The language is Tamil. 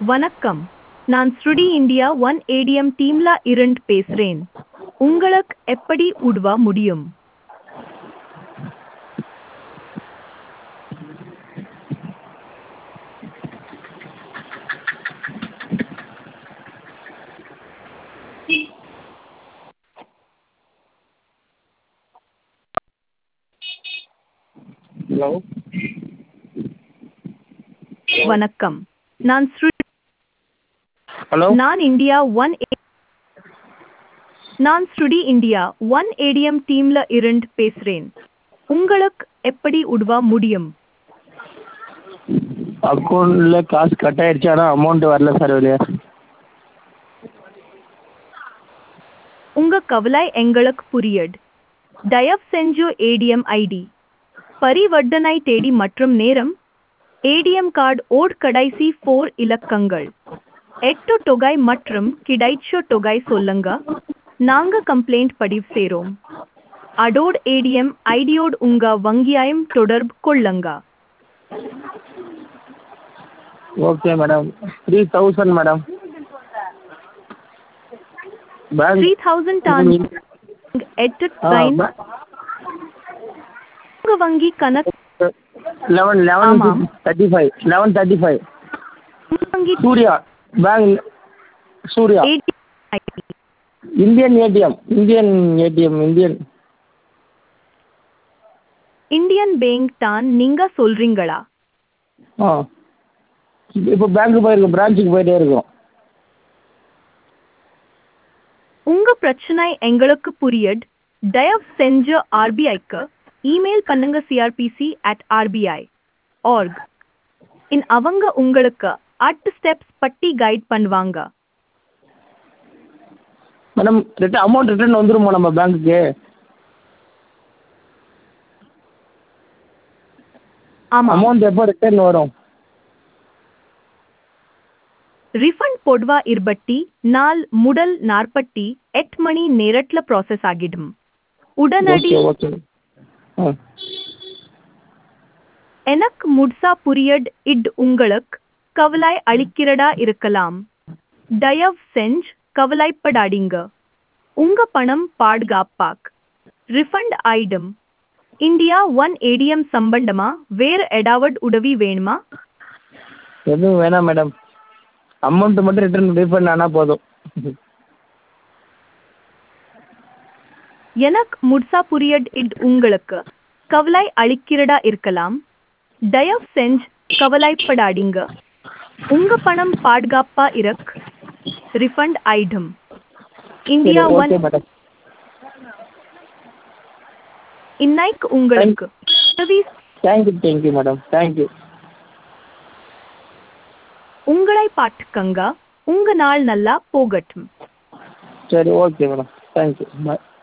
வணக்கம் நான் ஸ்ருடி இந்தியா ஒன் ஏடிஎம் டீம்ல இருந்து பேசுறேன் உங்களுக்கு எப்படி உதவ முடியும் ஹலோ வணக்கம் நான் ஸ்ருடி ஹலோ நான் இந்தியா ஒன் நான் ஸ்ருடி இந்தியா ஒன் ஏடிஎம் டீம்ல இருந்து பேசுறேன் உங்களுக்கு எப்படி உதவ முடியும் அக்கௌண்ட்டில் காசு கட் ஆயிடுச்சு ஆனால் அமௌண்ட் வரல சார் வெளியே உங்க கவலை எங்களுக்கு புரியுது தயவு செஞ்சு ஏடிஎம் ஐடி பரிவர்த்தனை தேதி மற்றும் நேரம் ஏடிஎம் கார்டு ஓட் கடைசி ஃபோர் இலக்கங்கள் எட்டு தொகை மற்றும் கிடைச்ச தொகை சொல்லுங்க நாங்க கம்ப்ளைண்ட் பதிவு செய்றோம் அதோட ஏடிஎம் ஐடியோடு உங்க வங்கியாயம் தொடர்பு கொள்ளுங்க okay madam three thousand madam bank three thousand டான் எட்டு டைம் உங்க வங்கி கணக்கு லெவன் லெவன் ஆமாம். Thirty five eleven thirty five உங்க வங்கி Surya bank Surya ATM ID Indian ATM Indian ATM Indian Indian bank தான் நீங்க சொல்றீங்களா ஆ இப்போ பேங்க்கு போயிருக்கோம் பிரான்ச்சுக்கு போயிட்டே இருக்கோம் உங்க பிரச்சனை எங்களுக்கு புரியுது தயவு செஞ்சு ஆர்பிஐக்கு இமெயில் பண்ணுங்க CRPC at RBI org in அவங்க உங்களுக்கு அட் ஸ்டெப்ஸ் பட்டி கைட் பண்ணுவாங்க மேடம் ரிட்டன் அமௌண்ட் ரிட்டர்ன் வந்துருமா நம்ம பேங்க்குக்கு ஆமா அமௌண்ட் எப்போ ரிட்டர்ன் வரும் ரிஃபண்ட் பொடுவா இருபட்டி நாள் முதல் நாற்பத்தி எட்டு மணி நேரத்துல ப்ராசஸ் ஆகிடும் உடனடி ஓகே ஓகே ஆ எனக்கு முட்சா புரியட் இட் உங்களுக்கு கவலை அளிக்கிறதா இருக்கலாம் தயவு செஞ்சு கவலைப்படாதீங்க உங்க பணம் பாதுகாப்பாக் ரிஃபண்ட் ஆயிடும் இந்தியா ஒன் ஏடிஎம் சம்பந்தமா வேற ஏதாவது உதவி வேணுமா எதுவும் வேணாம் மேடம் அமௌண்ட் மட்டும் ரிட்டர்ன் ரீஃபண்ட் ஆனால் போதும் எனக்கு முட்சா புரியட் இட் உங்களுக்கு கவலை அளிக்கிறதா இருக்கலாம் தயவு செஞ்சு கவலைப்படாதீங்க உங்க பணம் பாதுகாப்பா இருக் ரிஃபண்ட் ஆயிடும் இந்தியா ஒன் ஓகே மேடம் இன்னைக்கு உங்களுக்கு உதவி தேங்க்யூ தேங்க்யூ மேடம் தேங்க்யூ உங்களை பார்த்துக்கங்க உங்க நாள் நல்லா போகட்டும் சரி ஓகே மேடம் தேங்க்யூ பாய்